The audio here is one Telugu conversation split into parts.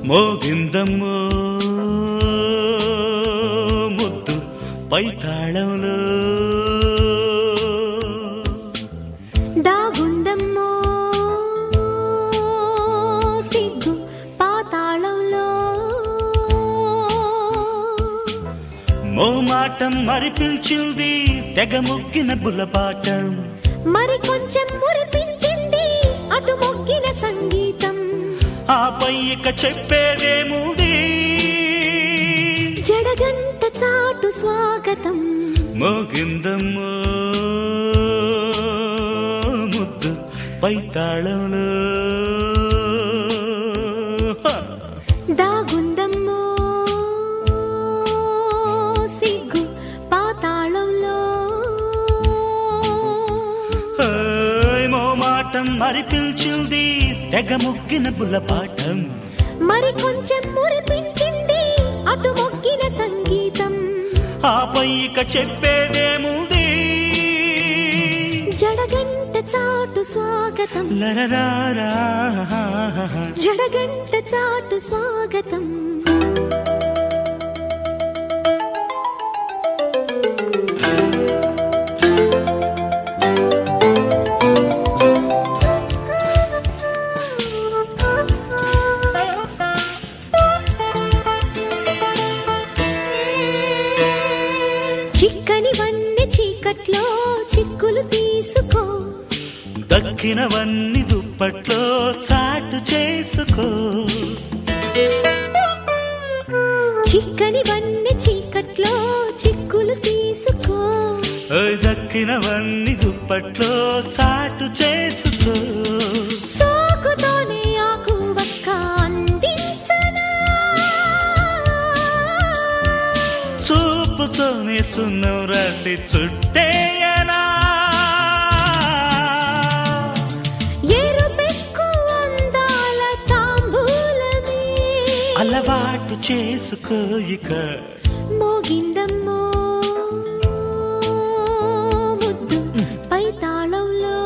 మోగిందమ్మో ముద్దు పై తాళంలో దాగుందమ్మో సిగ్గు పాతాళంలో మోమాటం మరి పిలిచింది తెగ మొక్కిన బుల్లపాటం మరి కొంచెం మురిపించింది అటు మొగ్గిన సంగీతం ఆపై ఇక చెప్పేదేముంది జడగంట చాటు స్వాగతం మోగిందమ్మో ముద్దు పై తాళంలో హ! దాగుందమ్మో సిగ్గు పాతాళంలో ఓయ్ మోమాటం మరి పిలిచింది తెగ ముగ్గిన బుల్లపాఠం మరి కొంచెం మురిపించింది అటు మొగ్గిన సంగీతం ఆపై ఇక చెప్పేదేముంది జడగంట చాటు స్వాగతం లరరారా జడగంట చాటు స్వాగతం చిక్కని వన్నె చీకట్లో చిక్కులు తీసుకో దక్కినవన్నీ దుప్పట్లో చాటు చేసుకో చిక్కని వన్నె చీకట్లో చిక్కులు తీసుకో ఓయ్ దక్కినవన్నీ దుప్పట్లో చాటు చేసుకో సోకుతోనే ఆకు వక్క అందించనా చూపుతోనే సున్నం రాసి చుట్టేయనా ఎరుపెక్కు అందాల తాంబూలమే అలవాటు చేసుకో ఇక మోగిందమ్మో ముద్దు పై తాళంలో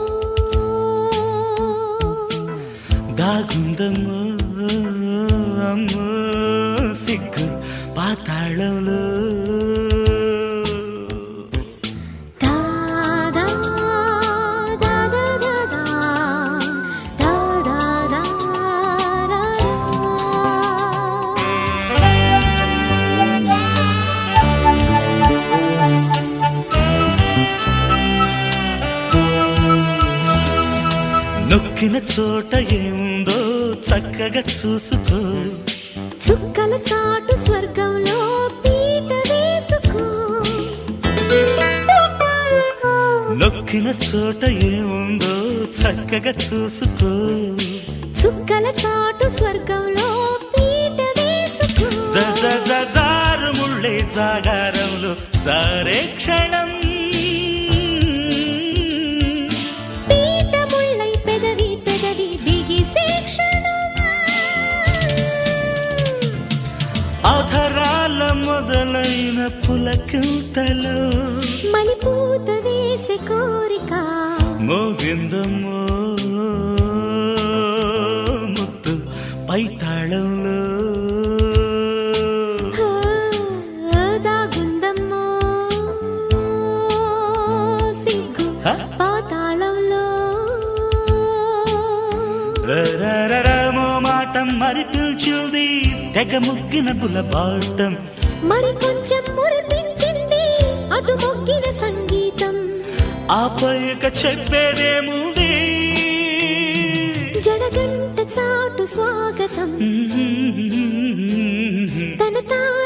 దాగుందమ్మో అమ్మో సిగ్గు పాతాళంలో దాదా దాదా దాదా దాదా దారా నొక్కిన చోట ఏముందో చక్కగా చూసుకో చుక్కల చాటు స్వర్గంలో పీట వేసుకో నొక్కిన చోట ఏముందో చక్కగా చూసుకో చుక్కల చాటు స్వర్గంలో పీట వేసుకో జ జ జ జారు ముళ్ళే జాగారంలో సారే క్షణం పీట ముళ్ళై పెదవి పెదవి దిగి శిక్షణం అధరాల మొదలైన పులకింతలో మణిపూత వేసే కోరిక మోగిందమ్మో ముత్తు పై తాళంలో ఆ, దాగుందమ్మో సిగ్గు హ? పాతాళంలో రరరరమో మాటం మరి పిలిచింది తెగ ముగ్గిన బులబాటం మరి కొంచెం మురిపించింది అటు మొగ్గిన సంగీతం ఆపై ఇక చెప్పేదేముంది జడగంట చాటు స్వాగతం తన తా